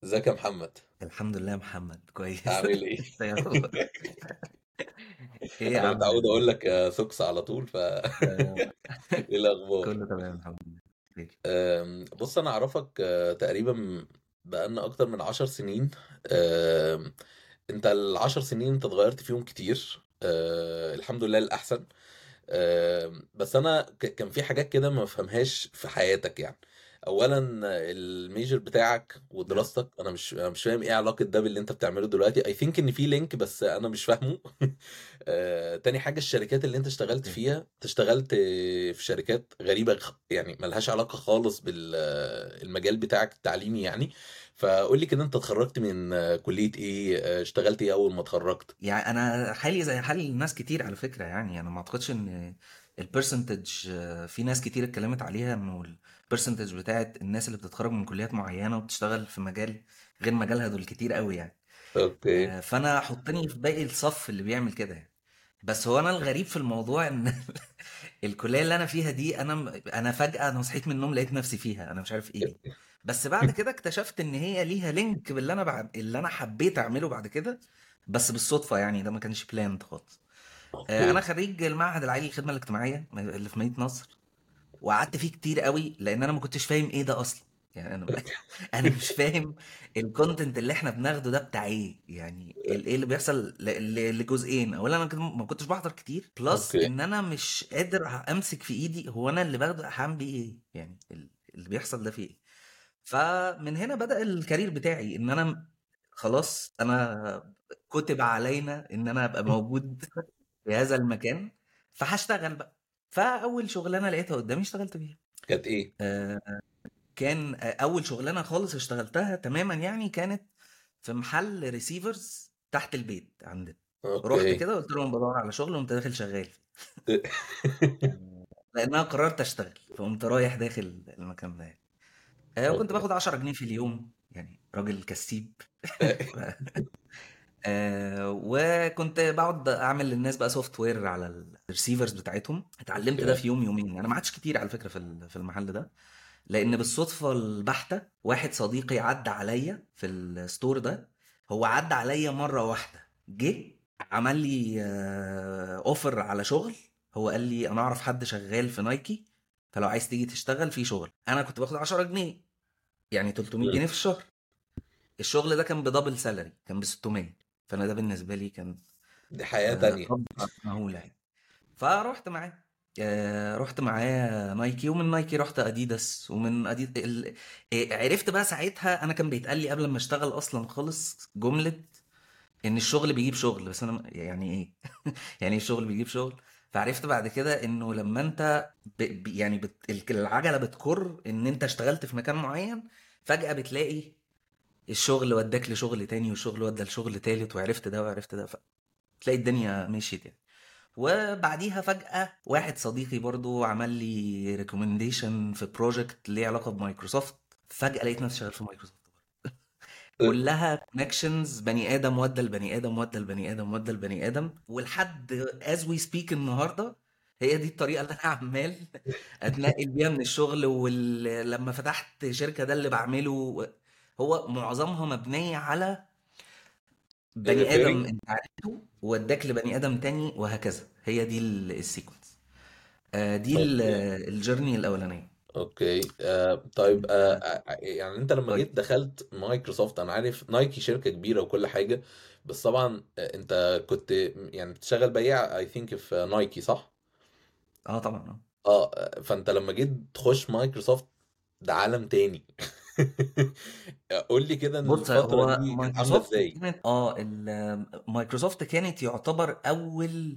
ازيك يا محمد الحمد لله يا محمد كويس عامل ايه انت يا أخبار؟ ايه يا انا عم متعود اقول لك يا سوكس على طول ف آه، ايه الاخبار كله تمام الحمد لله بخير أم، بص انا اعرفك أه، تقريبا بقالنا اكتر من عشر سنين أم، انت العشر سنين انت اتغيرت فيهم كتير أه، الحمد لله الاحسن آم، بس انا ك- كان في حاجات كده ما بفهمهاش في حياتك يعني اولا الميجر بتاعك نعم ودراستك انا مش انا مش فاهم ايه علاقه ده باللي انت بتعمله دلوقتي اي ثينك ان في لينك بس انا مش فاهمه آه، تاني حاجه الشركات اللي انت اشتغلت اوكي فيها انت اشتغلت في شركات غريبه خ- يعني ملهاش علاقه خالص بالمجال بتاعك التعليمي يعني فقول لي كده انت اتخرجت من آه، كليه ايه آه، اشتغلت ايه اول ما اتخرجت يعني انا حالي زي حال ناس كتير على فكره يعني انا ما اعتقدش ان البرسنتج في ناس كتير اتكلمت عليها انه البرسنتج بتاعت الناس اللي بتتخرج من كليات معينه وبتشتغل في مجال غير مجالها دول كتير قوي يعني اوكي آه، فانا حطني في باقي الصف اللي بيعمل كده يعني بس هو انا الغريب في الموضوع ان الكليه اللي انا فيها دي انا انا فجاه انا صحيت من النوم لقيت نفسي فيها انا مش عارف ايه دي بس بعد كده اكتشفت ان هي ليها لينك باللي انا بعد اللي انا حبيت اعمله بعد كده بس بالصدفه يعني ده ما كانش بلاند خالص آه، انا اوكي خريج المعهد العالي للخدمه الاجتماعيه اللي في مدينه نصر وقعدت فيه كتير قوي لان انا ما كنتش فاهم ايه ده اصلا يعني انا انا مش فاهم الكونتنت اللي احنا بناخده ده بتاع ايه يعني ال- ايه اللي بيحصل ل- ل- لجزئين اولا انا كده ما كنتش بحضر كتير بلس اوكي ان انا مش قادر امسك في ايدي هو انا اللي باخده هعمل بيه ايه يعني ال- اللي بيحصل ده فيه ايه فمن هنا بدأ الكارير بتاعي ان انا خلاص انا كتب علينا ان انا ابقى موجود في هذا المكان فهشتغل بقى فاول شغلانه لقيتها قدامي اشتغلت بيها كانت ايه آه، كان آه، اول شغلانه خالص اشتغلتها تماما يعني كانت في محل ريسيفرز تحت البيت عندنا رحت اوكي كده قلت لهم بدور على شغل وقمت داخل شغال لانها قررت اشتغل فقمت رايح داخل المكان ده يعني. آه، وكنت اوكي باخد 10 جنيه في اليوم يعني راجل كسيب آه وكنت بقعد اعمل للناس بقى سوفت وير على الريسيفرز بتاعتهم اتعلمت ده اوكي في يوم يومين انا ما عادش كتير على فكره في ال- في المحل ده لان بالصدفه البحته واحد صديقي عدى عليا في الستور ده هو عدى عليا مره واحده جه عمل لي اوفر على شغل هو قال لي انا اعرف حد شغال في نايكي فلو عايز تيجي تشتغل في شغل انا كنت باخد 10 جنيه يعني 300 جنيه في الشهر الشغل ده كان بدبل سالري كان ب 600 فانا ده بالنسبه لي كان دي حياة آه، تانية طبقه مهوله يعني فرحت معاه آه، رحت معاه نايكي ومن نايكي رحت اديداس ومن اديداس ال... آه، عرفت بقى ساعتها انا كان بيتقال لي قبل ما اشتغل اصلا خالص جمله ان الشغل بيجيب شغل بس انا يعني ايه يعني إيه الشغل بيجيب شغل فعرفت بعد كده انه لما انت ب... ب... يعني بت... العجله بتكر ان انت اشتغلت في مكان معين فجاه بتلاقي الشغل وداك لشغل تاني والشغل ودى لشغل تالت وعرفت ده وعرفت ده فتلاقي الدنيا مشيت يعني وبعديها فجأة واحد صديقي برضو عمل لي ريكومنديشن في بروجكت ليه علاقة بمايكروسوفت فجأة لقيت نفسي شغال في مايكروسوفت كلها كونكشنز بني ادم ودى البني ادم ودى البني ادم ودى البني ادم ولحد از وي سبيك النهارده هي دي الطريقه اللي انا عمال اتنقل بيها من الشغل ولما فتحت شركه ده اللي بعمله هو معظمها مبنيه على بني ادم الريفيرنج انت عرفته وداك لبني ادم تاني وهكذا هي دي ال- السيكونس آه، دي ال- اوكي الجيرني الاولانيه اوكي آه طيب آه آه، يعني انت لما قول جيت دخلت مايكروسوفت انا عارف نايكي شركة كبيرة وكل حاجة بس طبعا آه، انت كنت يعني بتشتغل بياع اي ثينك في نايكي صح؟ اه طبعا اه اه آه، فانت لما جيت تخش مايكروسوفت ده عالم تاني قول لي كده بص الفترة هو دي كانت عاملة مايكروسوفت ازاي؟ كانت اه ال- مايكروسوفت كانت يعتبر اول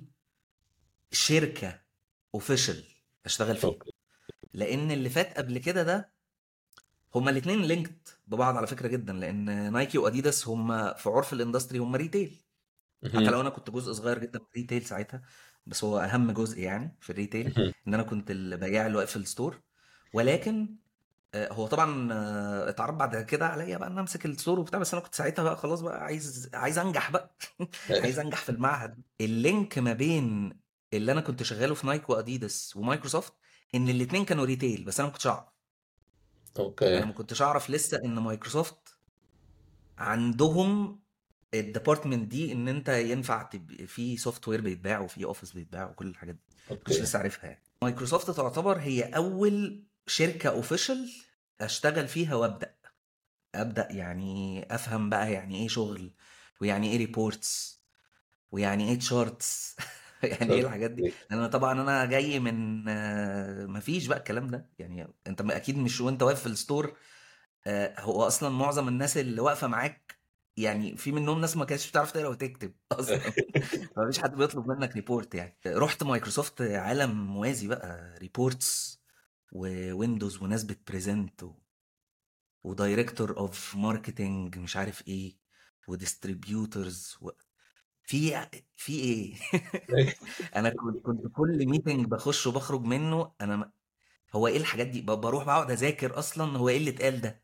شركه اوفيشال اشتغل فيها اوكي لان اللي فات قبل كده ده هما الاثنين لينكد ببعض على فكره جدا لان نايكي واديداس هما في عرف الاندستري هما ريتيل حتى مهم. لو انا كنت جزء صغير جدا في الريتيل ساعتها بس هو اهم جزء يعني في الريتيل مهم. ان انا كنت البياع اللي واقف في الستور ولكن آه، هو طبعا آه، اتعرض بعد كده عليا بقى ان امسك الستور وبتاع بس انا كنت ساعتها بقى خلاص بقى عايز عايز انجح بقى عايز انجح في المعهد اللينك ما بين اللي انا كنت شغاله في نايك واديداس ومايكروسوفت ان الاتنين كانوا ريتيل بس انا ما كنتش اعرف انا اوكي ما كنتش اعرف لسه ان مايكروسوفت عندهم الديبارتمنت دي ان انت ينفع تبقى في سوفت وير بيتباع وفي اوفيس بيتباع وكل الحاجات دي كنتش اوكي لسه عارفها يعني مايكروسوفت تعتبر هي اول شركه اوفيشال اشتغل فيها وابدا ابدا يعني افهم بقى يعني ايه شغل ويعني ايه ريبورتس ويعني ايه تشارتس يعني ايه الحاجات دي اوكي لان انا طبعا انا جاي من آه، مفيش بقى الكلام ده يعني انت اكيد مش وانت واقف في الستور آه، هو اصلا معظم الناس اللي واقفه معاك يعني في منهم ناس ما كانتش بتعرف تقرا وتكتب اصلا فمفيش حد بيطلب منك ريبورت يعني رحت مايكروسوفت عالم موازي بقى ريبورتس وويندوز وناس بتبريزنت و... ودايركتور اوف ماركتنج مش عارف ايه وديستريبيوتورز و... في في ايه انا كنت كنت كل ميتنج بخش وبخرج منه انا م- هو ايه الحاجات دي ب- بروح بقعد اذاكر اصلا هو ايه اللي اتقال ده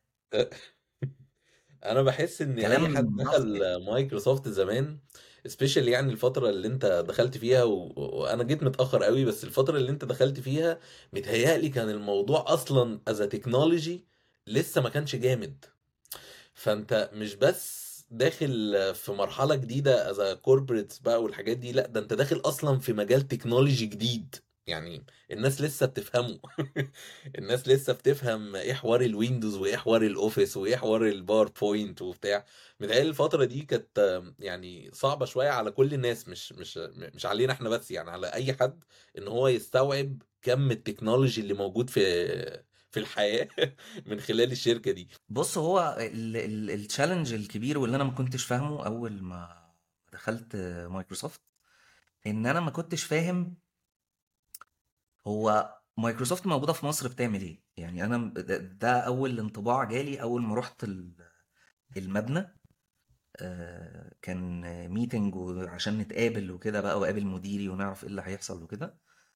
انا بحس ان اي كلام حد نظري دخل مايكروسوفت زمان سبيشال يعني الفترة اللي انت دخلت فيها و... وانا جيت متأخر قوي بس الفترة اللي انت دخلت فيها متهيألي كان الموضوع اصلا از تكنولوجي لسه ما كانش جامد فانت مش بس داخل في مرحلة جديدة از كوربريتس بقى والحاجات دي لا ده انت داخل اصلا في مجال تكنولوجي جديد يعني الناس لسه بتفهمه الناس لسه بتفهم ايه حوار الويندوز وايه حوار الاوفيس وايه حوار الباوربوينت وبتاع متهيألي الفترة دي كانت آم، يعني صعبة شوية على كل الناس مش مش مش علينا احنا بس يعني على اي حد ان هو يستوعب كم التكنولوجي اللي موجود في في الحياة من خلال الشركة دي بص هو التشالنج الكبير واللي انا ما كنتش فاهمه اول ما دخلت مايكروسوفت ان انا ما كنتش فاهم هو مايكروسوفت موجودة في مصر بتعمل ايه يعني انا ده ده اول انطباع جالي اول ما رحت ال- المبنى آه، كان ميتنج عشان نتقابل وكده بقى وقابل مديري ونعرف ايه اللي هيحصل وكده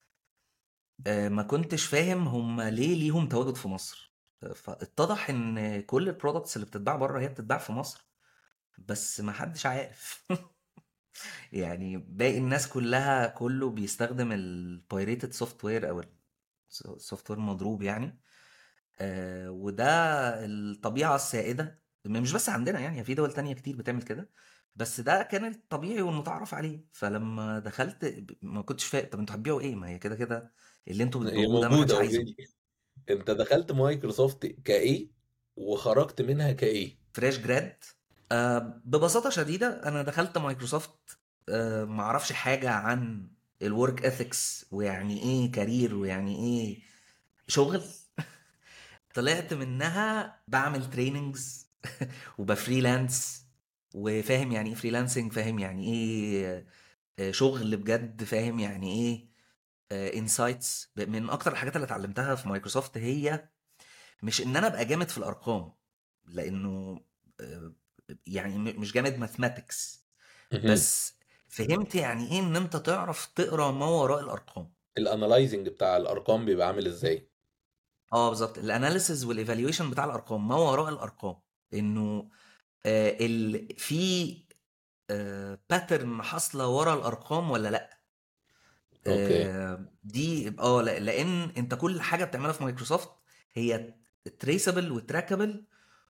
آه، ما كنتش فاهم هم ليه ليهم تواجد في مصر آه، فاتضح ان كل البرودكتس اللي بتتباع بره هي بتتباع في مصر بس ما حدش عارف يعني باقي الناس كلها كله بيستخدم البايريتد سوفت وير او السوفت وير مضروب يعني آه، وده الطبيعة السائدة مش بس عندنا يعني في دول تانية كتير بتعمل كده بس ده كان الطبيعي والمتعارف عليه فلما دخلت ب- ما كنتش فاهم طب انتوا هتبيعوا ايه ما هي كده كده اللي انتوا هي بتبيعوه ده ما حدش موجودة عايزه اوريدي انت دخلت مايكروسوفت كايه وخرجت منها كايه فريش جراد آه ببساطة شديدة انا دخلت مايكروسوفت آه ما اعرفش حاجة عن الورك اثكس ويعني ايه كارير ويعني ايه شغل طلعت منها بعمل تريننجز وبفريلانس وفاهم يعني ايه فريلانسنج فاهم يعني ايه آه، شغل بجد فاهم يعني ايه انسايتس من اكتر الحاجات اللي اتعلمتها في مايكروسوفت هي مش ان انا ابقى جامد في الارقام لانه آه، يعني م- مش جامد ماثماتكس مهم. بس فهمت يعني ايه ان انت تعرف تقرا ما وراء الارقام الانالايزنج بتاع الارقام بيبقى عامل ازاي اه بالظبط الاناليسز والايفالويشن بتاع الارقام ما وراء الارقام انه آه ال في باترن حاصله ورا الارقام ولا لا اوكي آه دي اه لا- لان انت كل حاجه بتعملها في مايكروسوفت هي تريسابل وتراكابل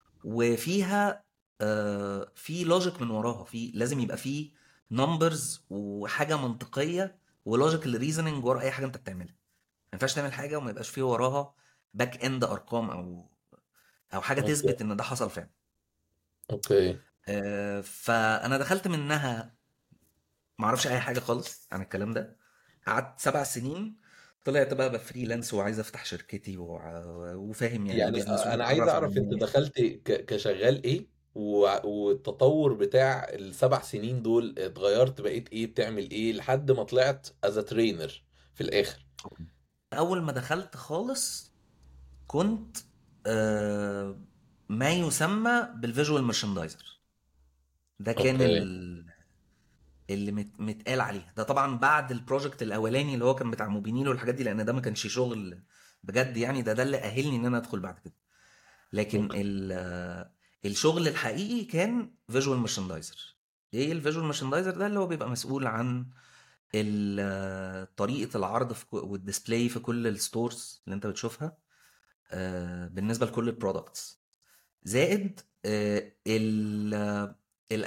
وفيها آه في لوجيك من وراها في لازم يبقى في نمبرز وحاجه منطقيه ولوجيكال ريزوننج ورا اي حاجه انت بتعملها ما ينفعش تعمل حاجه وما يبقاش فيه وراها باك اند ارقام او او حاجه اوكي تثبت ان ده حصل فعلا اوكي آه، فانا دخلت منها ما اعرفش اي حاجه خالص عن الكلام ده قعدت سبع سنين طلعت بقى بفريلانس وعايز افتح شركتي وع- وفاهم يعني ايه يعني بزنس انا عايز ومتعرف على اعرف انت الناس دخلت ك- كشغال ايه و- والتطور بتاع السبع سنين دول اتغيرت بقيت ايه بتعمل ايه لحد ما طلعت از ترينر في الاخر اول ما دخلت خالص كنت آه، ما يسمى بالفيجوال مرشندايزر ده كان اوكي ال- اللي مت- متقال عليه ده طبعا بعد البروجكت الاولاني اللي هو كان بتاع موبينيل والحاجات دي لان ده ما كانش شغل بجد يعني ده ده اللي اهلني ان انا ادخل بعد كده لكن اوكي ال- الشغل الحقيقي كان فيجوال مرشندايزر ايه الفيجوال مرشندايزر ده اللي هو بيبقى مسؤول عن ال- طريقة العرض في كو- والديسبلاي في كل الستورز اللي انت بتشوفها آه، بالنسبة لكل البرودكتس زائد آه، ال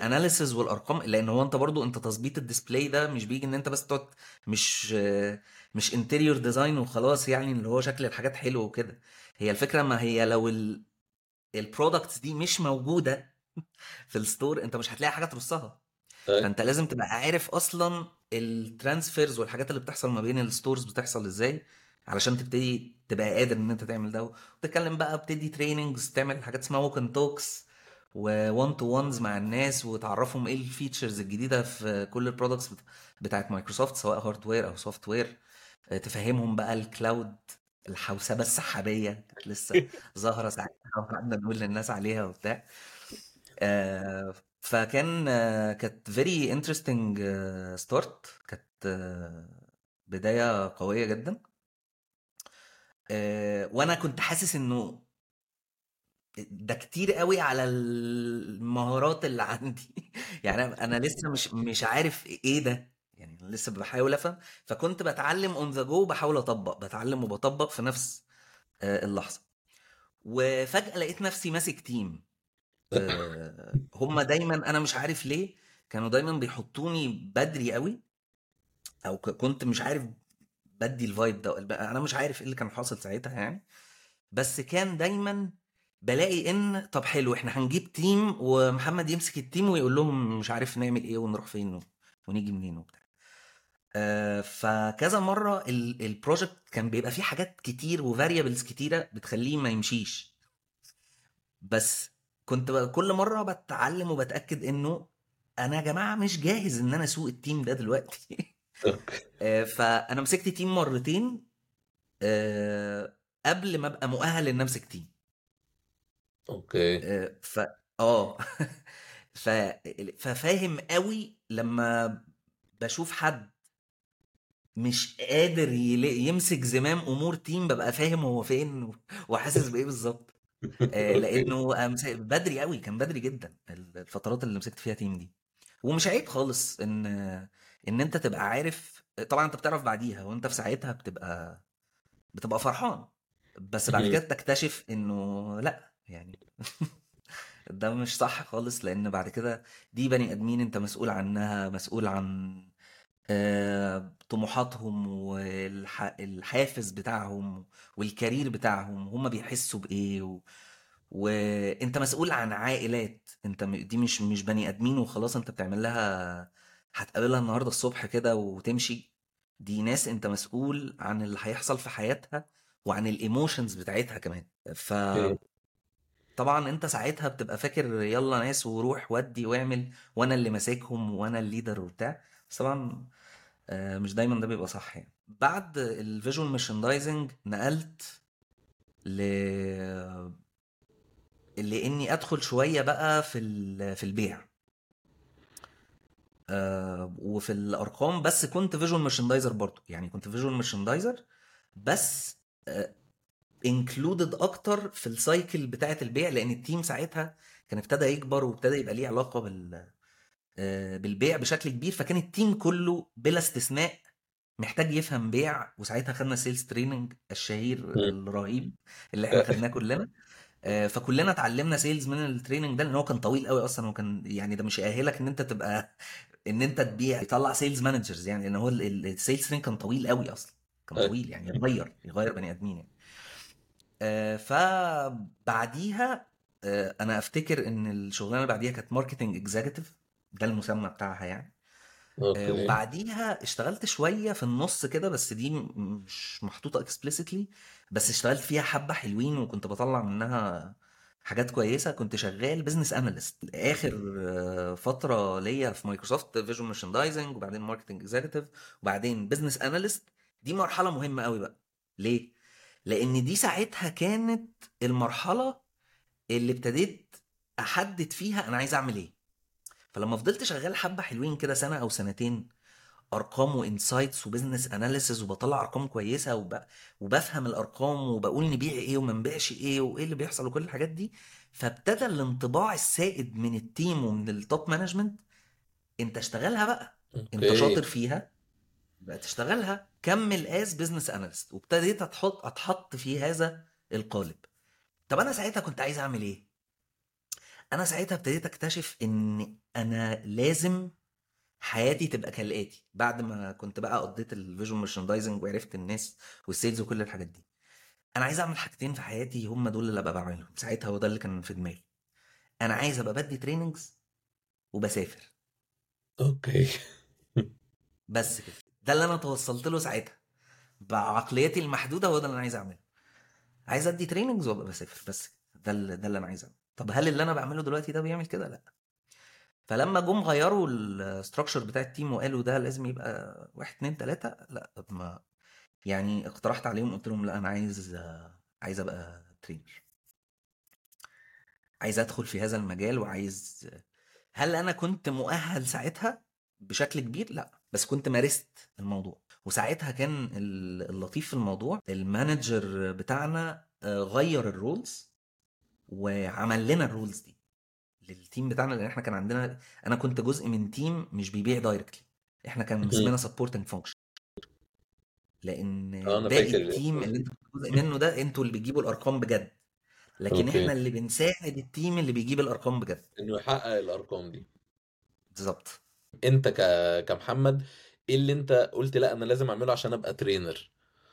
الاناليسز والارقام لان هو انت برضو انت تظبيط الديسبلاي ده مش بيجي ان انت بس تقعد مش آه، مش انتريور ديزاين وخلاص يعني اللي هو شكل الحاجات حلو وكده هي الفكره ما هي لو البرودكتس دي مش موجوده في الستور انت مش هتلاقي حاجه ترصها طيب فانت لازم تبقى عارف اصلا الترانسفيرز والحاجات اللي بتحصل ما بين الستورز بتحصل ازاي علشان تبتدي تبقى قادر ان انت تعمل ده وتتكلم بقى بتدي تريننجز تعمل حاجات اسمها ووكن توكس وون تو وانز مع الناس وتعرفهم ايه الفيتشرز الجديده في كل البرودكتس بتاعت مايكروسوفت سواء هاردوير او سوفت وير تفهمهم بقى الكلاود الحوسبه السحابيه كانت لسه ظاهره ساعتها وقعدنا نقول للناس عليها وبتاع آه، فكان آه، كانت فيري انترستنج ستارت كانت آه، بدايه قويه جدا آه، وانا كنت حاسس انه ده كتير قوي على المهارات اللي عندي يعني انا أنا لسه مش مش عارف ايه ده يعني أنا لسه بحاول افهم فكنت بتعلم اون ذا جو بحاول اطبق بتعلم وبطبق في نفس آه، اللحظه وفجاه لقيت نفسي ماسك تيم آه، هم دايما انا مش عارف ليه كانوا دايما بيحطوني بدري قوي او ك- كنت مش عارف بدي الفايب ده انا مش عارف ايه اللي كان حاصل ساعتها يعني بس كان دايما بلاقي ان طب حلو احنا هنجيب تيم ومحمد يمسك التيم ويقول لهم مش عارف نعمل ايه ونروح فين و- ونيجي منين وبتاع آه، فكذا مره ال- البروجكت كان بيبقى فيه حاجات كتير وفاريبلز كتيره بتخليه ما يمشيش بس كنت بقى كل مره بتعلم وبتاكد انه انا يا جماعه مش جاهز ان انا اسوق التيم ده دلوقتي اوكي آه، فانا مسكت تيم مرتين آه، قبل ما ابقى مؤهل ان امسك تيم اوكي آه، ف اه ف... ففاهم قوي لما بشوف حد مش قادر يل... يمسك زمام امور تيم ببقى فاهم هو فين و- وحاسس بايه بالظبط آه، اوكي لانه أمس- بدري قوي كان بدري جدا الفترات اللي مسكت فيها تيم دي ومش عيب خالص ان ان انت تبقى عارف طبعا انت بتعرف بعديها وانت في ساعتها بتبقى بتبقى فرحان بس بعد كده مهم. تكتشف انه لا يعني ده مش صح خالص لان بعد كده دي بني ادمين انت مسؤول عنها مسؤول عن آه، طموحاتهم والحافز بتاعهم والكارير بتاعهم هم بيحسوا بايه و... وانت مسؤول عن عائلات انت م- دي مش مش بني ادمين وخلاص انت بتعمل لها هتقابلها النهارده الصبح كده وتمشي دي ناس انت مسؤول عن اللي هيحصل في حياتها وعن الايموشنز بتاعتها كمان فطبعا اوكي انت ساعتها بتبقى فاكر يلا ناس وروح ودي واعمل وانا اللي ماسكهم وانا الليدر وبتاع بس طبعا آه، مش دايما ده بيبقى صح يعني بعد الفيجوال ميرشندايزنج نقلت ل لاني ادخل شويه بقى في ال- في البيع آه، وفي الارقام بس كنت فيجوال ميرشندايزر برضو يعني كنت فيجوال ميرشندايزر بس انكلودد اكتر في السايكل بتاعه البيع لان التيم ساعتها كان ابتدى يكبر وابتدى يبقى ليه علاقه بال آه، بالبيع بشكل كبير فكان التيم كله بلا استثناء محتاج يفهم بيع وساعتها خدنا سيلز تريننج الشهير مم. الرهيب اللي احنا خدناه كلنا آه، فكلنا اتعلمنا سيلز من التريننج ده لان هو كان طويل قوي اصلا وكان يعني ده مش يأهلك ان انت تبقى ان انت تبيع يطلع سيلز مانجرز يعني لان هو السيلز تريننج كان طويل قوي اصلا كان أي. طويل يعني يغير يغير بني ادمين يعني آه، فبعديها آه، انا افتكر ان الشغلانه اللي بعديها كانت ماركتنج اكزيكتيف ده المسمى بتاعها يعني آه، اوكي وبعديها اشتغلت شويه في النص كده بس دي م- مش محطوطه اكسبليسيتلي بس اشتغلت فيها حبه حلوين وكنت بطلع منها حاجات كويسه كنت شغال بزنس اناليست اخر آه، فتره ليا في مايكروسوفت فيجوال ميرشندايزنج وبعدين ماركتنج اكزيكتيف وبعدين بزنس اناليست دي مرحله مهمه قوي بقى ليه لان دي ساعتها كانت المرحله اللي ابتديت احدد فيها انا عايز اعمل ايه فلما فضلت شغال حبه حلوين كده سنه او سنتين ارقام وانسايتس وبزنس اناليسز وبطلع ارقام كويسه وب... وبفهم الارقام وبقول نبيع ايه وما نبيعش ايه وايه اللي بيحصل وكل الحاجات دي فابتدى الانطباع السائد من التيم ومن التوب مانجمنت انت اشتغلها بقى انت شاطر اوكي فيها بقى تشتغلها كمل از بزنس اناليست وابتديت اتحط اتحط في هذا القالب طب انا ساعتها كنت عايز اعمل ايه انا ساعتها ابتديت اكتشف ان انا لازم حياتي تبقى كالاتي بعد ما كنت بقى قضيت الفيجوال ميرشندايزنج وعرفت الناس والسيلز وكل الحاجات دي انا عايز اعمل حاجتين في حياتي هم دول اللي ابقى بعملهم ساعتها هو ده اللي كان في دماغي انا عايز ابقى بدي تريننجز وبسافر اوكي بس كده ده اللي انا توصلت له ساعتها بعقليتي المحدوده هو ده اللي انا عايز اعمله عايز ادي تريننجز وابقى بسافر بس كده. ده اللي ده اللي انا عايز اعمله طب هل اللي انا بعمله دلوقتي ده بيعمل كده لا فلما جم غيروا الاستراكشر بتاع التيم وقالوا ده لازم يبقى واحد اتنين تلاته لا طب ما يعني اقترحت عليهم قلت لهم لا انا عايز عايز ابقى ترينر عايز ادخل في هذا المجال وعايز هل انا كنت مؤهل ساعتها بشكل كبير لا بس كنت مارست الموضوع وساعتها كان ال- اللطيف في الموضوع المانجر بتاعنا آه، غير الرولز وعمل لنا الرولز دي للتيم بتاعنا لان احنا كان عندنا انا كنت جزء من تيم مش بيبيع دايركتلي احنا كان مهم. اسمنا سبورتنج فانكشن لان اه انا باقي فاكر التيم القصة اللي دي انت كنت جزء منه ده انتوا اللي بتجيبوا الارقام بجد لكن احنا اوكي اللي بنساعد التيم اللي بيجيب الارقام بجد انه يحقق الارقام دي بالظبط انت ك... كمحمد ايه اللي انت قلت لا انا لازم اعمله عشان ابقى ترينر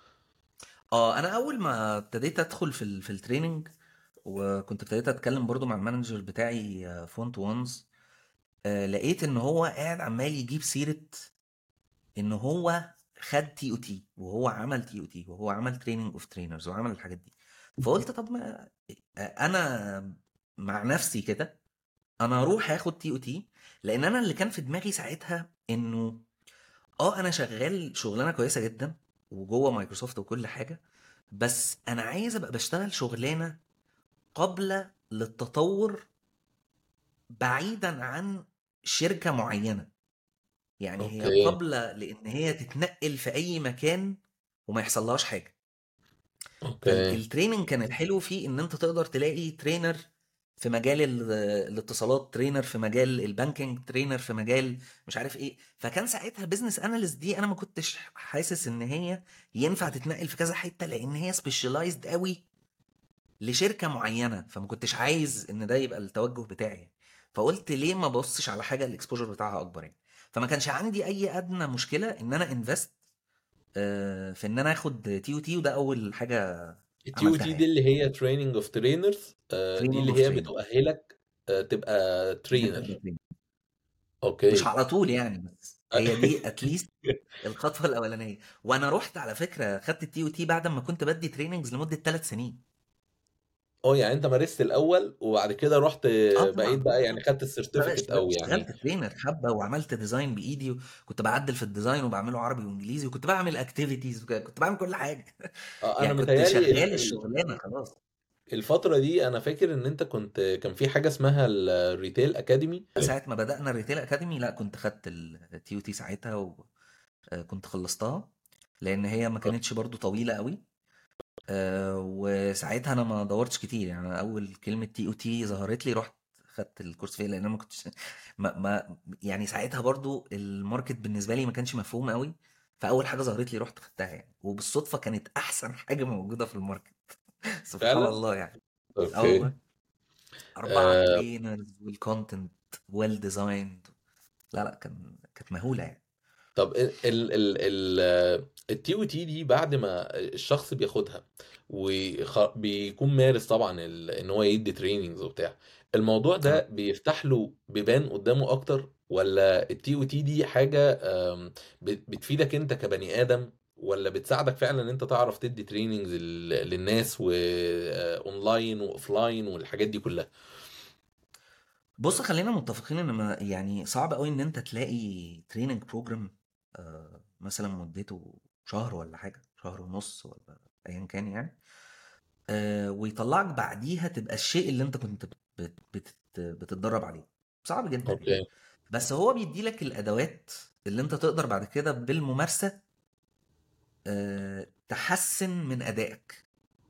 اه انا اول ما ابتديت ادخل في ال في التريننج وكنت ابتديت اتكلم برضو مع المانجر بتاعي فونت وانز آه لقيت ان هو قاعد عمال يجيب سيره ان هو خد تي او تي وهو عمل تي او تي وهو عمل تريننج اوف ترينرز وعمل الحاجات دي فقلت طب ما آه، انا مع نفسي كده انا اروح اخد تي او تي لان انا اللي كان في دماغي ساعتها انه اه انا شغال شغلانه كويسه جدا وجوه مايكروسوفت وكل حاجه بس انا عايز ابقى بشتغل شغلانه قابله للتطور بعيدا عن شركه معينه يعني هي اوكي قابله لان هي تتنقل في اي مكان وما يحصلهاش حاجه اوكي فالتريننج كان الحلو فيه ان انت تقدر تلاقي ترينر في مجال ال- الاتصالات ترينر في مجال البانكينج ترينر في مجال مش عارف ايه فكان ساعتها بزنس اناليست دي انا ما كنتش حاسس ان هي ينفع تتنقل في كذا حته لان هي سبيشاليزد قوي لشركه معينه فما كنتش عايز ان ده يبقى التوجه بتاعي فقلت ليه ما ببصش على حاجه الاكسبوجر بتاعها اكبر يعني فما كانش عندي اي ادنى مشكله ان انا انفست في ان انا اخد تي او تي وده اول حاجه التي او عملتها تي دي يعني اللي هي تريننج اوف ترينرز دي تريننج اللي اوف هي ترينر بتؤهلك آه، تبقى ان انت ترينر تبقى trainer. مش اوكي على طول يعني بس هي دي اتليست الخطوه الاولانيه وانا رحت على فكره خدت التي او تي بعد ما كنت بدي تريننجز لمده ثلاث سنين اه يعني انت مارست الاول وبعد كده رحت اه بقيت طبعا بقى يعني خدت لا السيرتيفيكت او اشتغلت يعني اشتغلت ترينر حبه وعملت ديزاين بايدي وكنت بعدل في الديزاين وبعمله عربي وانجليزي وكنت بعمل اكتيفيتيز كنت بعمل كل حاجه اه انا يعني كنت متهيالي شغال ال- ال- الشغلانه خلاص الفترة دي انا فاكر ان انت كنت كان في حاجة اسمها الريتيل اكاديمي ساعه ما بدانا الريتيل اكاديمي لا كنت خدت التي او تي ساعتها وكنت خلصتها لان هي ما كانتش برضو طويله قوي آه، وساعتها انا ما دورتش كتير يعني أنا اول كلمه تي او تي ظهرت لي رحت خدت الكورس فيها لان انا ما كنتش ما, ما يعني ساعتها برضو الماركت بالنسبه لي ما كانش مفهوم قوي فاول حاجه ظهرت لي رحت خدتها يعني وبالصدفه كانت احسن حاجه موجوده في الماركت سبحان فعلا الله يعني اه اوكي والله اربعه آه ترينرز والكونتنت ويل ديزايند لا لا كان كانت مهوله يعني طب ال ال ال ال التي او تي دي بعد ما الشخص بياخدها وبيكون مارس طبعا ال- ان هو يدي تريننجز وبتاع الموضوع ده اه بيفتح له بيبان قدامه اكتر ولا التي او تي دي حاجة آم، بت- بتفيدك انت كبني ادم ولا بتساعدك فعلا ان انت تعرف تدي تريننجز للناس واونلاين واوفلاين والحاجات دي كلها بص خلينا متفقين ان ما يعني صعب قوي ان انت تلاقي تريننج بروجرام مثلا مدته شهر ولا حاجه شهر ونص ولا ايا كان يعني آه، ويطلعك بعديها تبقى الشيء اللي انت كنت بت بت بتتدرب عليه صعب جدا يعني اوكي بس هو بيدي لك الادوات اللي انت تقدر بعد كده بالممارسه آه، تحسن من ادائك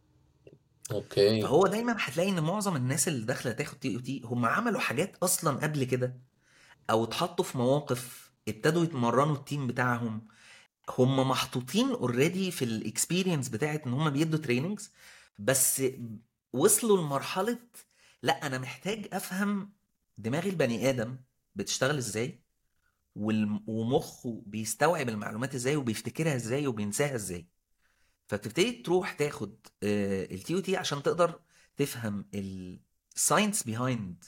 اوكي فهو دايما هتلاقي ان معظم الناس اللي داخله تاخد تي او تي هم عملوا حاجات اصلا قبل كده او اتحطوا في مواقف ابتدوا يتمرنوا التيم بتاعهم هم محطوطين اوريدي في الاكسبيرينس بتاعت ان هم بيدوا تريننجز بس وصلوا لمرحله لا انا محتاج افهم دماغ البني ادم بتشتغل ازاي والم- ومخه بيستوعب المعلومات ازاي وبيفتكرها ازاي وبينساها ازاي فبتبتدي تروح تاخد التي او تي عشان تقدر تفهم الساينس بيهايند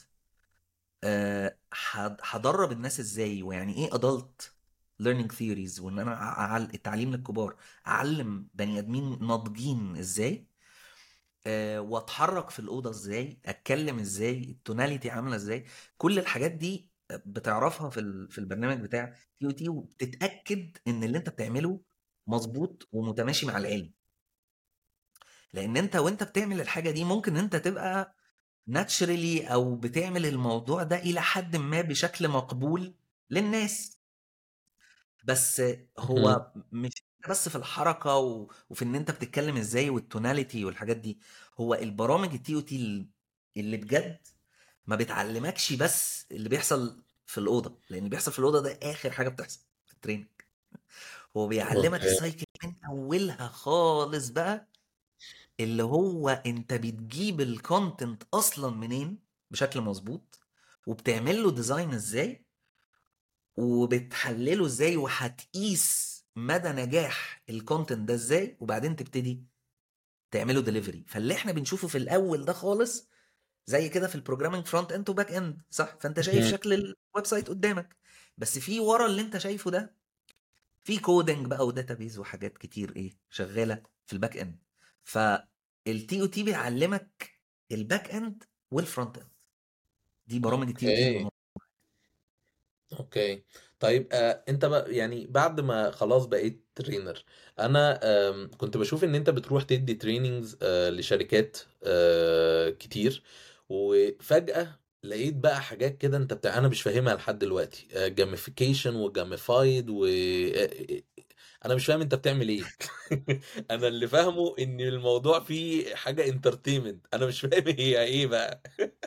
هدرب الناس ازاي ويعني ايه adult learning theories وان انا أعل... التعليم للكبار اعلم بني ادمين ناضجين ازاي آه، واتحرك في الاوضه ازاي اتكلم ازاي التوناليتي عامله ازاي كل الحاجات دي بتعرفها في ال- في البرنامج بتاع تي او تي وبتتاكد ان اللي انت بتعمله مظبوط ومتماشي مع العلم لان انت وانت بتعمل الحاجه دي ممكن انت تبقى ناتشرالي او بتعمل الموضوع ده الى حد ما بشكل مقبول للناس بس مهم. هو مش بس في الحركه و... وفي ان انت بتتكلم ازاي والتوناليتي والحاجات دي هو البرامج التي او تي اللي بجد ما بتعلمكش بس اللي بيحصل في الاوضه لان اللي بيحصل في الاوضه ده اخر حاجه بتحصل في التريننج هو بيعلمك اوكي السايكل من اولها خالص بقى اللي هو انت بتجيب الكونتنت اصلا منين بشكل مظبوط وبتعمل له ديزاين ازاي وبتحلله ازاي وهتقيس مدى نجاح الكونتنت ده ازاي وبعدين تبتدي تعمله ديليفري فاللي احنا بنشوفه في الاول ده خالص زي كده في البروجرامينج فرونت اند وباك اند صح فانت شايف مهم. شكل الويب سايت قدامك بس في ورا اللي انت شايفه ده في كودنج بقى وداتابيز وحاجات كتير ايه شغاله في الباك اند فالتي او تي بيعلمك الباك اند والفرونت اند دي برامج التي او تي اوكي اوكي طيب آه انت بقى يعني بعد ما خلاص بقيت ترينر انا آم، كنت بشوف ان انت بتروح تدي تريننجز آه لشركات آه كتير وفجأة لقيت بقى حاجات كده انت بتاع انا مش فاهمها لحد دلوقتي جاميفيكيشن وجاميفايد و آه، انا مش فاهم انت بتعمل ايه انا اللي فاهمه ان الموضوع فيه حاجة انترتينمنت انا مش فاهم هي ايه بقى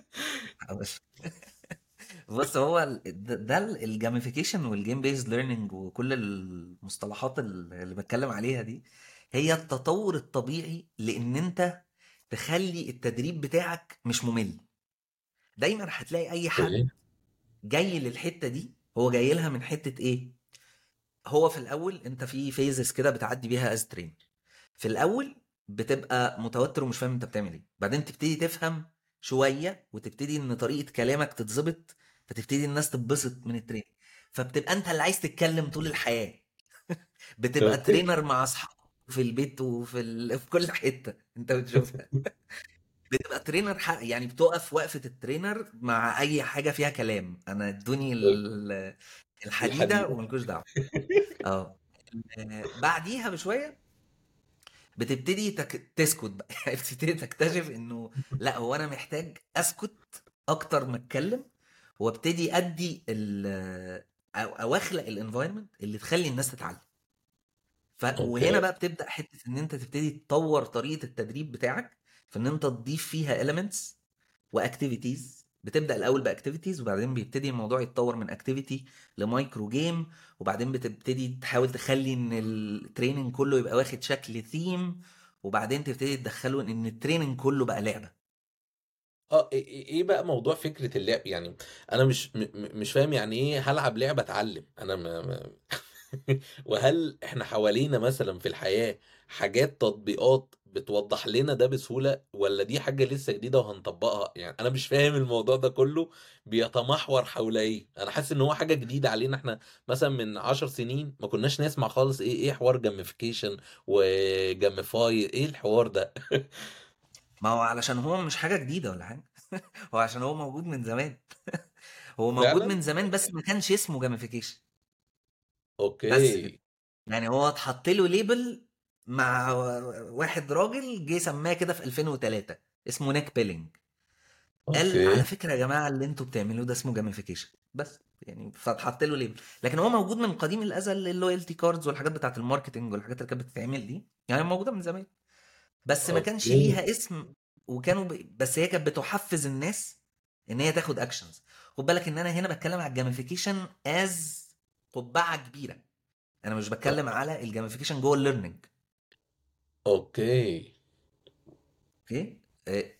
بص هو ال- ده ده الجاميفيكيشن والجيم بيز ليرنينج وكل المصطلحات ال- اللي بتكلم عليها دي هي التطور الطبيعي لان انت تخلي التدريب بتاعك مش ممل دايما هتلاقي اي حد اوكي جاي للحته دي هو جاي لها من حته ايه هو في الاول انت في فيزز كده بتعدي بيها از ترين في الاول بتبقى متوتر ومش فاهم انت بتعمل ايه بعدين تبتدي تفهم شويه وتبتدي ان طريقه كلامك تتظبط فتبتدي الناس تتبسط من الترين فبتبقى انت اللي عايز تتكلم طول الحياه بتبقى اوكي ترينر مع اصحابك في البيت وفي ال... في كل حته انت بتشوفها بتبقى ترينر حق يعني بتقف وقفه الترينر مع اي حاجه فيها كلام انا ادوني ال- الحديده الحديدة وملكوش دعوه اه آه، بعديها بشويه بتبتدي تك... تسكت بقى يعني بتبتدي تكتشف انه لا هو انا محتاج اسكت اكتر ما اتكلم وابتدي ادي ال او او اخلق الانفايرمنت اللي تخلي الناس تتعلم ف... وهنا اوكي بقى بتبدا حته ان انت تبتدي تطور طريقه التدريب بتاعك في ان انت تضيف فيها elements واكتيفيتيز بتبدا الاول باكتيفيتيز وبعدين بيبتدي الموضوع يتطور من اكتيفيتي لمايكرو جيم وبعدين بتبتدي تحاول تخلي ان التريننج كله يبقى واخد شكل ثيم وبعدين تبتدي تدخله ان التريننج كله بقى لعبه اه ايه إيه- إيه بقى موضوع فكرة اللعب يعني انا مش م- م- مش فاهم يعني ايه هلعب لعبة اتعلم انا ما ما وهل احنا حوالينا مثلا في الحياة حاجات تطبيقات بتوضح لنا ده بسهولة ولا دي حاجة لسه جديدة وهنطبقها يعني انا مش فاهم الموضوع ده كله بيتمحور حول ايه انا حاسس ان هو حاجة جديدة علينا احنا مثلا من عشر سنين ما كناش نسمع خالص ايه ايه حوار جاميفيكيشن وجاميفاي ايه الحوار ده ما هو علشان هو مش حاجه جديده ولا حاجه هو عشان هو موجود من زمان هو موجود فعلا من زمان بس ما كانش اسمه جاميفيكيشن بس كده اوكي يعني هو اتحط له ليبل مع واحد راجل جه سماه كده في 2003 اسمه نيك بيلينج قال على اوكي فكره يا جماعه اللي انتوا بتعملوه ده اسمه جاميفيكيشن بس يعني فاتحط له ليبل لكن هو موجود من قديم الازل اللويالتي كاردز والحاجات بتاعت الماركتنج والحاجات اللي كانت بتتعمل دي يعني موجوده من زمان بس ما كانش اوكي ليها اسم وكانوا ب... بس هي كانت بتحفز الناس ان هي تاخد اكشنز خد بالك ان انا هنا بتكلم على الجاميفيكيشن از قبعه كبيره انا مش بتكلم على الجاميفيكيشن جوه الليرنينج اوكي اوكي آه،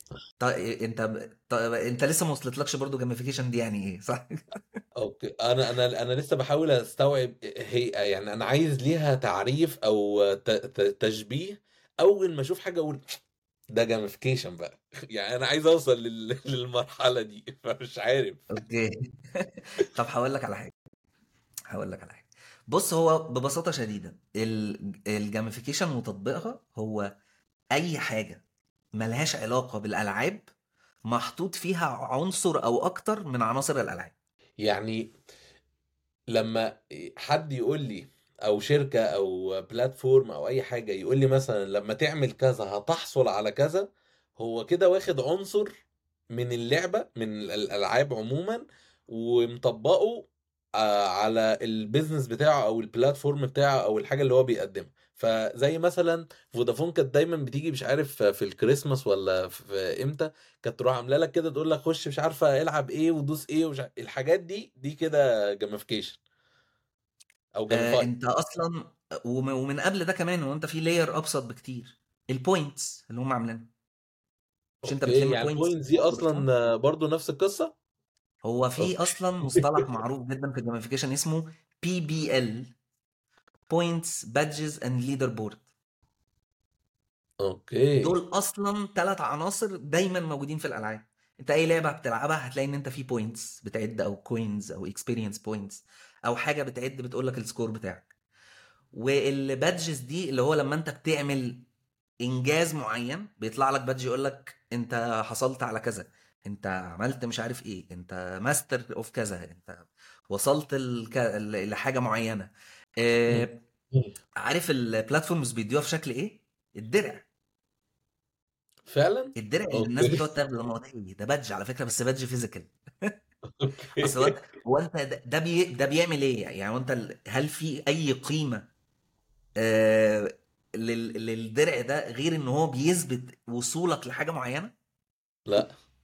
طيب انت ب... طيب انت لسه ما وصلتلكش برضو جيميفيكيشن دي يعني ايه صح اوكي انا انا انا لسه بحاول استوعب هي يعني انا عايز ليها تعريف او ت- ت- تشبيه اول ما اشوف حاجه اقول ده جاميفيكيشن بقى يعني انا عايز اوصل لل- للمرحله دي فمش عارف اوكي طب هقول لك على حاجه هقول لك على حاجه بص هو ببساطه شديده الجيميفيكيشن وتطبيقها هو اي حاجه ملهاش علاقه بالالعاب محطوط فيها عنصر او اكتر من عناصر الالعاب يعني لما حد يقول لي او شركه او بلاتفورم او اي حاجه يقول لي مثلا لما تعمل كذا هتحصل على كذا هو كده واخد عنصر من اللعبه من الالعاب عموما ومطبقه آه، على البيزنس بتاعه او البلاتفورم بتاعه او الحاجه اللي هو بيقدمها فزي مثلا فودافون كانت دايما بتيجي مش عارف في الكريسماس ولا في امتى كانت تروح عامله لك كده تقول لك خش مش عارفه العب ايه ودوس ايه ومش عارف. الحاجات دي دي كده جيميفيكيشن او آه جيميفاي انت اصلا وم- ومن قبل ده كمان وانت في لاير ابسط بكتير البوينتس اللي هم عاملينها مش انت اوكي بتلم يعني بوينتس البوينتس دي اصلا آه، برضو نفس القصه هو في اوكي اصلا مصطلح معروف جدا في الجيميفيكيشن اسمه بي بي ال بوينتس بادجز اند ليدر بورد اوكي دول اصلا ثلاث عناصر دايما موجودين في الالعاب انت اي لعبه بتلعبها هتلاقي ان انت في بوينتس بتعد او كوينز او اكسبيرينس بوينتس او حاجه بتعد بتقول لك السكور بتاعك والبادجز دي اللي هو لما انت بتعمل انجاز معين بيطلع لك بادج يقول لك انت حصلت على كذا انت عملت مش عارف ايه انت ماستر اوف كذا انت وصلت الك... لحاجه معينه اه... عارف البلاتفورمز بيدوها في شكل ايه الدرع فعلا الدرع اللي الناس اوكي بتقعد تاخده لما هو ده ده بادج على فكره بس بادج فيزيكال اوكي اصل هو انت هو انت ده, ده, بي... ده بيعمل ايه يعني هو انت ال- هل في اي قيمه آه لل... للدرع ده غير ان هو بيثبت وصولك لحاجه معينه لا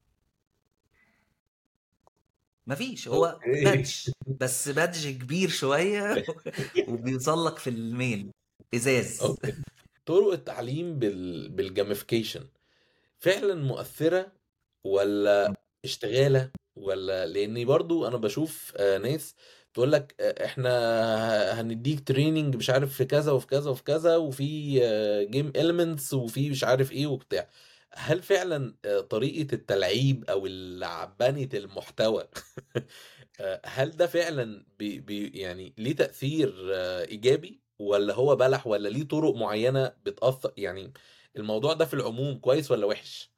مفيش هو اوكي بادج بس بادج كبير شويه وبيوصل لك في الميل ازاز اوكي طرق التعليم بال... بالجاميفيكيشن فعلا مؤثرة ولا اشتغالة ولا لاني برضو انا بشوف آه، ناس تقول لك آه، احنا هنديك تريننج مش عارف في كذا وفي كذا وفي كذا وفي جيم اليمنتس وفي مش عارف ايه وبتاع هل فعلا آه، طريقة التلعيب او العبانة المحتوى آه، هل ده فعلا بي بي يعني ليه تأثير آه، ايجابي ولا هو بلح ولا ليه طرق معينة بتأثر يعني الموضوع ده في العموم كويس ولا وحش؟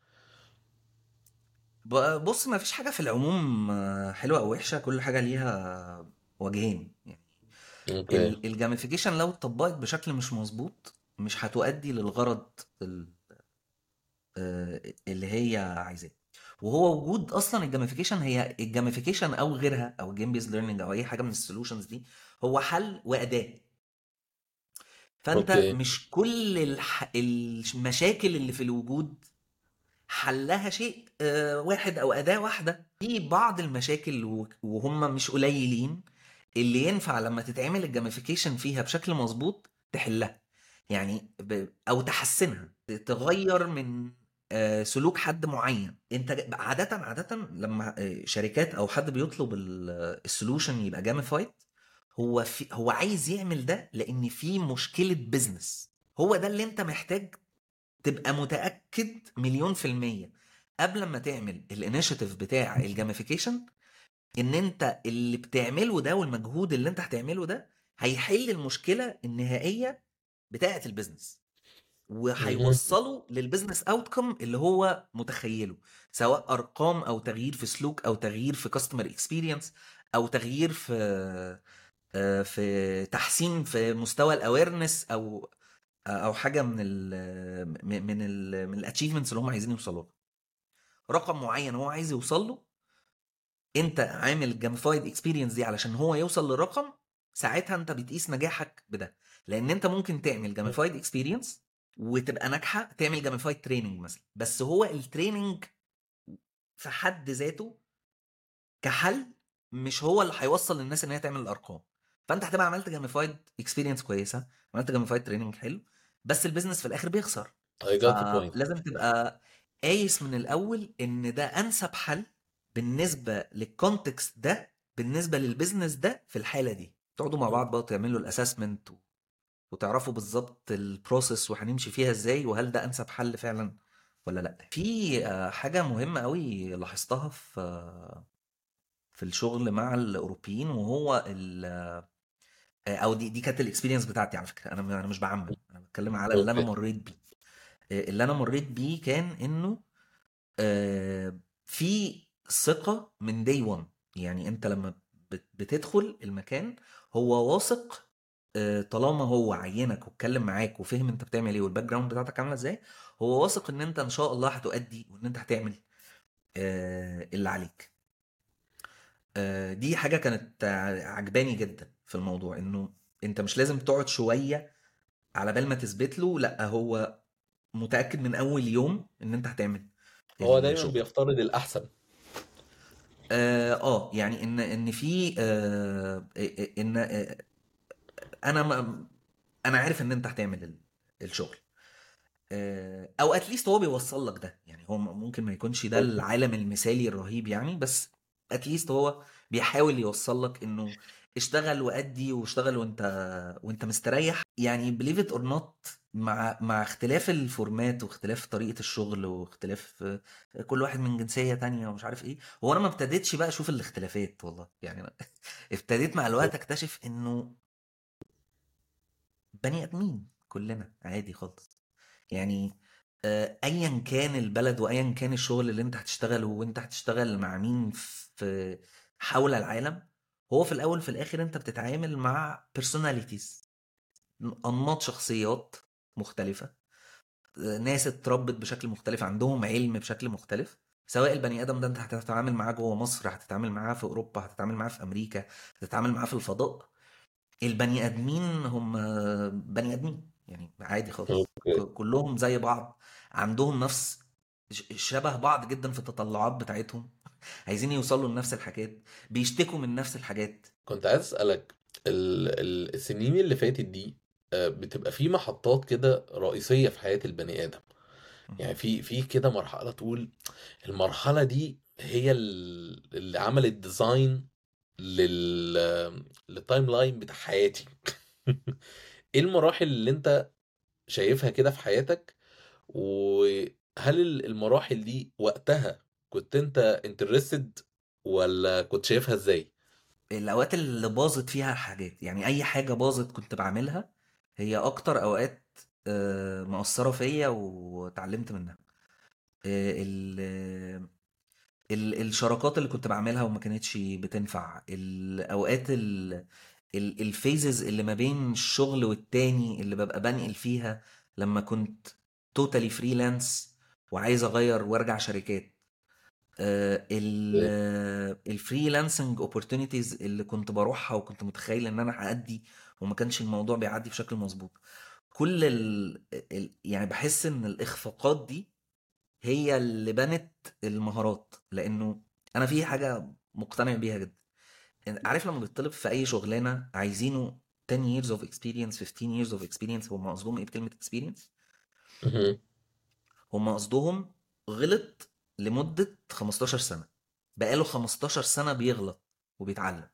ب- بص ما فيش حاجه في العموم آه، حلوه او وحشه كل حاجه ليها وجهين يعني اوكي الجاميفيكيشن لو اتطبقت بشكل مش مظبوط مش هتؤدي للغرض ال- آه، اللي هي عايزاه وهو وجود اصلا الجاميفيكيشن هي الجاميفيكيشن او غيرها او الجيم بيز ليرنينج او اي حاجه من السولوشنز دي هو حل واداه فانت اوكي مش كل الح... المشاكل اللي في الوجود حلها شيء آه، واحد او اداه واحده في بعض المشاكل و- وهم مش قليلين اللي ينفع لما تتعمل الجاميفيكيشن فيها بشكل مظبوط تحلها يعني ب... او تحسنها تغير من آه، سلوك حد معين انت عاده عاده لما آه، شركات او حد بيطلب السولوشن يبقى جاميفايد هو في هو عايز يعمل ده لان في مشكله بيزنس هو ده اللي انت محتاج تبقى متاكد مليون في الميه قبل ما تعمل الانيشيتيف بتاع الجاميفيكيشن ان انت اللي بتعمله ده والمجهود اللي انت هتعمله ده هيحل المشكله النهائيه بتاعه البيزنس مهم. وهيوصله للبيزنس اوتكم اللي هو متخيله سواء ارقام او تغيير في سلوك او تغيير في كاستمر اكسبيرينس او تغيير في آه، في تحسين في مستوى الاويرنس او او حاجه من ال من ال من الاتشيفمنتس اللي هم عايزين يوصلوا لها رقم معين هو عايز يوصل له انت عامل جاميفايد اكسبيرينس دي علشان هو يوصل للرقم ساعتها انت بتقيس نجاحك بده لان انت ممكن تعمل جاميفايد اكسبيرينس وتبقى ناجحه تعمل جاميفايد تريننج مثلا بس هو التريننج في حد ذاته كحل مش هو اللي هيوصل للناس ان هي تعمل الارقام فانت هتبقى عملت جاميفايد اكسبيرينس كويسه عملت جاميفايد تريننج حلو بس البيزنس في الاخر بيخسر I got the point فلازم تبقى قايس من الاول ان ده انسب حل بالنسبه للكونتكست ده بالنسبه للبيزنس ده في الحاله دي تقعدوا مع بعض بقى تعملوا الاسسمنت وتعرفوا بالظبط البروسيس وهنمشي فيها ازاي وهل ده انسب حل فعلا ولا لا في آه، حاجه مهمه قوي لاحظتها في آه، في الشغل مع الاوروبيين وهو ال آه، او دي دي كانت الاكسبيرينس بتاعتي على فكره انا انا مش بعمم انا بتكلم على اللي انا اوكي مريت بيه آه، اللي انا مريت بيه كان انه آه، في ثقه من داي 1 يعني انت لما بت- بتدخل المكان هو واثق آه، طالما هو عينك واتكلم معاك وفهم انت بتعمل ايه والباك جراوند بتاعتك عامله ازاي هو واثق ان انت ان شاء الله هتؤدي وان انت هتعمل آه، اللي عليك آه، دي حاجه كانت ع- عجباني جدا في الموضوع انه انت مش لازم تقعد شويه على بال ما تثبت له لا هو متاكد من اول يوم ان انت هتعمل هو دايما الشغل بيفترض الاحسن اه آه، يعني ان ان في آه ان آه انا ما انا عارف ان انت هتعمل ال- الشغل آه، او اتليست هو بيوصل لك ده يعني هو ممكن ما يكونش ده اوكي العالم المثالي الرهيب يعني بس اتليست هو بيحاول يوصل لك انه اشتغل وادي واشتغل وانت وانت مستريح يعني بليف ات اور نوت مع مع اختلاف الفورمات واختلاف طريقة الشغل واختلاف آه، كل واحد من جنسية تانية ومش عارف ايه هو انا ما ابتديتش بقى اشوف الاختلافات والله يعني أنا ابتديت مع الوقت اكتشف انه بني ادمين كلنا عادي خالص يعني آه، ايا كان البلد وايا كان الشغل اللي انت هتشتغله وانت هتشتغل مع مين في حول العالم هو في الاول في الاخر انت بتتعامل مع personalities انماط شخصيات مختلفة آه، ناس اتربت بشكل مختلف عندهم علم بشكل مختلف سواء البني ادم ده انت هتتعامل معاه جوه مصر هتتعامل معاه في اوروبا هتتعامل معاه في امريكا هتتعامل معاه في الفضاء البني ادمين هم بني ادمين يعني عادي خالص اوكي ك- كلهم زي بعض عندهم نفس ش- شبه بعض جدا في التطلعات بتاعتهم عايزين يوصلوا لنفس الحاجات بيشتكوا من نفس الحاجات كنت عايز اسالك ال... ال... السنين اللي فاتت دي آه، بتبقى في محطات كده رئيسيه في حياه البني ادم يعني في في كده مرحله تقول المرحله دي هي ال- اللي عملت ديزاين لل للتايم لاين بتاع حياتي ايه المراحل اللي انت شايفها كده في حياتك وهل ال- المراحل دي وقتها كنت انت انترستد ولا كنت شايفها ازاي الاوقات اللي باظت فيها حاجات يعني اي حاجه باظت كنت بعملها هي اكتر اوقات آه، مؤثره فيا واتعلمت منها آه، ال- ال- الشراكات اللي كنت بعملها وما كانتش بتنفع الاوقات ال- ال- الفيزز اللي ما بين الشغل والتاني اللي ببقى بنقل فيها لما كنت توتالي فريلانس وعايز اغير وارجع شركات الفريلانسنج اوبورتونيتيز اللي كنت بروحها وكنت متخيل ان انا هأدي وما كانش الموضوع بيعدي بشكل مظبوط كل ال... ال... يعني بحس ان الاخفاقات دي هي اللي بنت المهارات لانه انا في حاجه مقتنع بيها جدا إن- عارف لما بيطلب في اي شغلانه عايزينه 10 years of experience 15 years of experience هم قصدهم ايه بكلمه experience مهم. هم قصدهم غلط لمده 15 سنه بقاله 15 سنه بيغلط وبيتعلم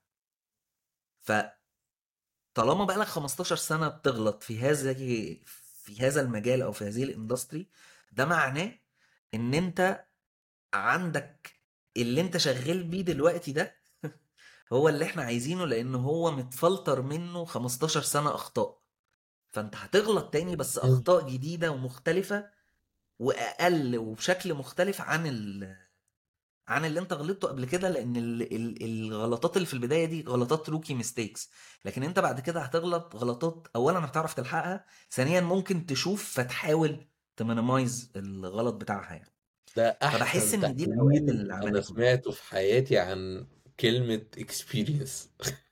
فطالما بقالك 15 سنه بتغلط في هذا في هذا المجال او في هذه الاندستري ده معناه ان انت عندك اللي انت شغال بيه دلوقتي ده هو اللي احنا عايزينه لان هو متفلتر منه 15 سنة اخطاء فانت هتغلط تاني بس اخطاء جديدة ومختلفة واقل وبشكل مختلف عن ال... عن اللي انت غلطته قبل كده لان ال... ال... الغلطات اللي في البداية دي غلطات روكي ميستيكس لكن انت بعد كده هتغلط غلطات اولا هتعرف تلحقها ثانيا ممكن تشوف فتحاول تمينيمايز الغلط بتاعها يعني ده فبحس احسن ان دي الاوقات تحليل اللي انا عملتني سمعته في حياتي عن كلمة experience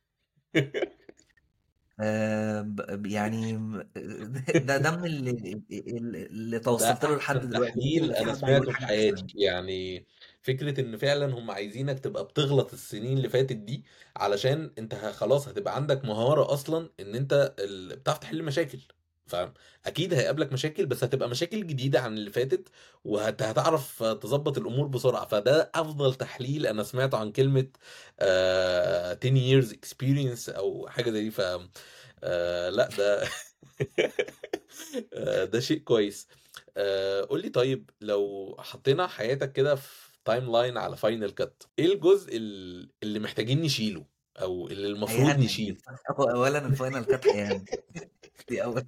آه، ب- ب- يعني م- ده ده من اللي اللي ده توصلت له لحد احسن دلوقتي ممكن تحليل يبقى في انا حد هيقول سمعته في حاجه احسن حياتي يعني فكرة ان فعلا هم عايزينك تبقى بتغلط السنين اللي فاتت دي علشان انت ه- خلاص هتبقى عندك مهارة اصلا ان انت ال- بتعرف تحل مشاكل فاهم اكيد هيقابلك مشاكل بس هتبقى مشاكل جديده عن اللي فاتت وهتعرف تظبط الامور بسرعه فده افضل تحليل انا سمعته عن كلمه آه 10 years experience او حاجه زي دي ف آه لا ده آه، ده شيء كويس آه، قول لي طيب لو حطينا حياتك كده في تايم لاين على فاينل كات ايه الجزء ال- اللي محتاجين نشيله او اللي المفروض هيهنج نشيله هو اولا الفاينل كات هيهنج دي اول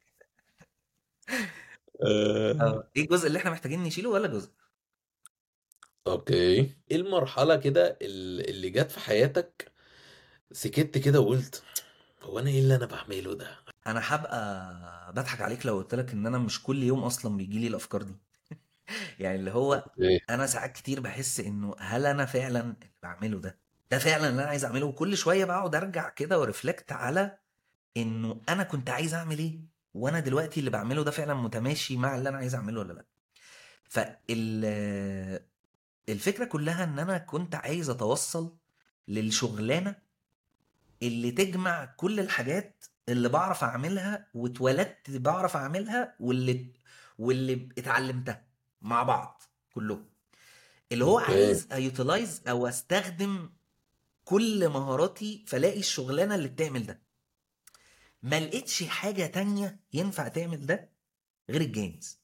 آه، اه ايه الجزء اللي احنا محتاجين نشيله ولا جزء اوكي ايه المرحله كده ال- اللي جت في حياتك سكت كده وقلت هو انا ايه اللي انا بعمله ده انا هبقى بضحك عليك لو قلت لك ان انا مش كل يوم اصلا بيجي لي الافكار دي يعني اللي هو اوكي انا ساعات كتير بحس انه هل انا فعلا اللي بعمله ده ده فعلا اللي انا عايز اعمله وكل شويه بقعد ارجع كده ورفلكت على انه انا كنت عايز اعمل ايه وانا دلوقتي اللي بعمله ده فعلا متماشي مع اللي انا عايز اعمله ولا لا فال الفكره كلها ان انا كنت عايز اتوصل للشغلانه اللي تجمع كل الحاجات اللي بعرف اعملها واتولدت بعرف اعملها واللي واللي اتعلمتها مع بعض كلهم اللي هو اوكي عايز ايوتلايز او استخدم كل مهاراتي فلاقي الشغلانه اللي بتعمل ده ما لقيتش حاجه تانية ينفع تعمل ده غير الجيمز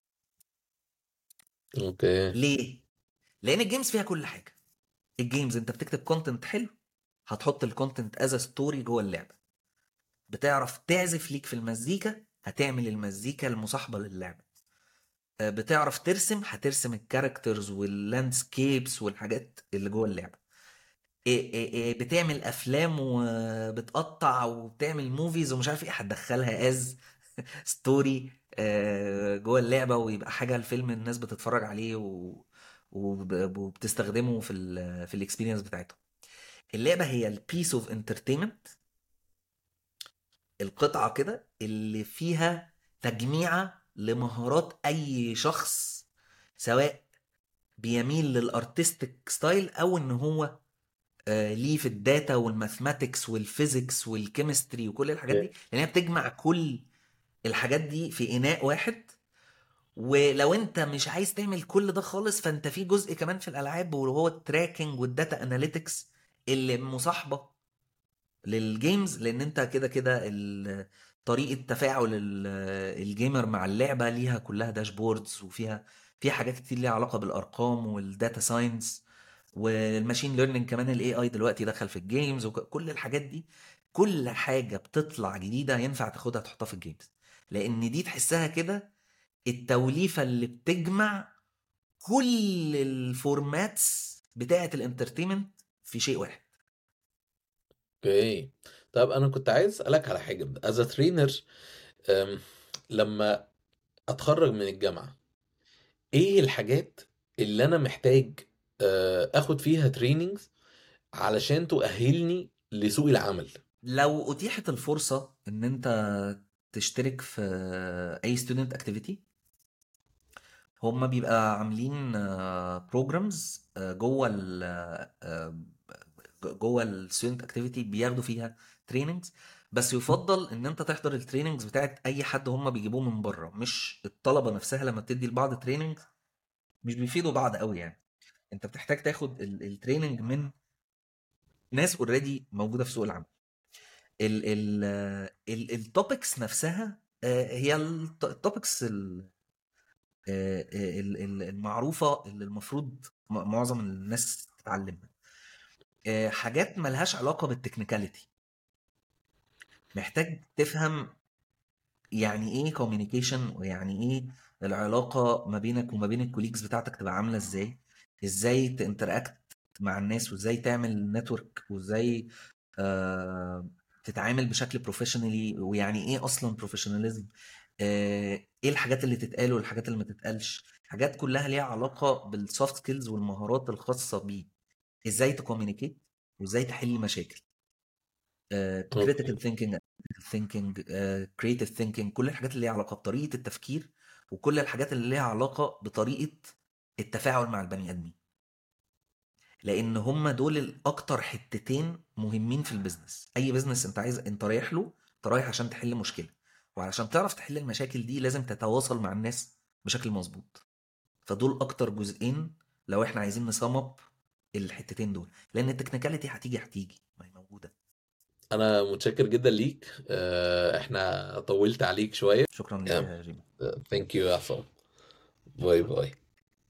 اوكي ليه لان الجيمز فيها كل حاجه الجيمز انت بتكتب كونتنت حلو هتحط الكونتنت از ستوري جوه اللعبه بتعرف تعزف ليك في المزيكا هتعمل المزيكا المصاحبه للعبه آه، بتعرف ترسم هترسم الكاركترز واللاندسكيبس والحاجات اللي جوه اللعبه إيه إيه إيه بتعمل افلام وبتقطع وبتعمل موفيز ومش عارف ايه هتدخلها از ستوري جوه اللعبه ويبقى حاجه الفيلم الناس بتتفرج عليه و... وب- وبتستخدمه في ال في الاكسبيرينس بتاعتهم اللعبه هي البيس اوف انترتينمنت القطعه كده اللي فيها تجميعه لمهارات اي شخص سواء بيميل للارتستيك ستايل او ان هو آه، ليه في الداتا والماثماتكس والفيزيكس والكيمستري وكل الحاجات دي لان هي بتجمع كل الحاجات دي في اناء واحد ولو انت مش عايز تعمل كل ده خالص فانت في جزء كمان في الالعاب وهو التراكنج والداتا اناليتكس اللي مصاحبه للجيمز لان انت كده كده ال- طريقه تفاعل ال- الجيمر مع اللعبه ليها كلها داشبوردز وفيها فيها حاجات كتير ليها علاقه بالارقام والداتا ساينس والماشين ليرنينج كمان الاي اي دلوقتي دخل في الجيمز وكل الحاجات دي كل حاجه بتطلع جديده ينفع تاخدها تحطها في الجيمز لان دي تحسها كده التوليفه اللي بتجمع كل الفورماتس بتاعه الانترتينمنت في شيء واحد اوكي طب انا كنت عايز اسالك على حاجه از ترينر لما اتخرج من الجامعه ايه الحاجات اللي انا محتاج آه، اخد فيها تريننجز علشان تؤهلني لسوق العمل لو اتيحت الفرصه ان انت تشترك في اي ستودنت اكتيفيتي هما بيبقى عاملين بروجرامز جوه ال آه، جوه الستودنت اكتيفيتي بياخدوا فيها تريننجز بس يفضل ان انت تحضر التريننجز بتاعت اي حد هم بيجيبوه من بره مش الطلبه نفسها لما بتدي لبعض تريننج مش بيفيدوا بعض قوي يعني انت بتحتاج تاخد التريننج من ناس اوريدي موجوده في سوق العمل ال ال التوبكس نفسها آه، هي التوبكس المعروفه اللي المفروض م- معظم الناس تتعلمها آه، حاجات ملهاش علاقه بالتكنيكاليتي محتاج تفهم يعني ايه كوميونيكيشن ويعني ايه العلاقه ما بينك وما بين الكوليجز بتاعتك تبقى عامله ازاي ازاي تنتراكت مع الناس وازاي تعمل نتورك وازاي آه تتعامل بشكل بروفيشنالي ويعني ايه اصلا بروفيشناليزم آه ايه الحاجات اللي تتقال والحاجات اللي ما تتقالش حاجات كلها ليها علاقه بالسوفت سكيلز والمهارات الخاصه بيه ازاي تكوميونيكيت وازاي تحل مشاكل كريتيكال ثينكينج ثينكينج كريتيف ثينكينج كل الحاجات اللي ليها علاقه بطريقه التفكير وكل الحاجات اللي ليها علاقه بطريقه التفاعل مع البني ادمين لان هم دول الاكتر حتتين مهمين في البيزنس اي بيزنس انت عايز انت رايح له انت رايح عشان تحل مشكله وعلشان تعرف تحل المشاكل دي لازم تتواصل مع الناس بشكل مظبوط فدول اكتر جزئين لو احنا عايزين نصمب الحتتين دول لان التكنيكاليتي هتيجي هتيجي ما هي موجوده انا متشكر جدا ليك آه، احنا طولت عليك شويه شكرا لك آه، يا جيمي ثانك يو يا عصام باي باي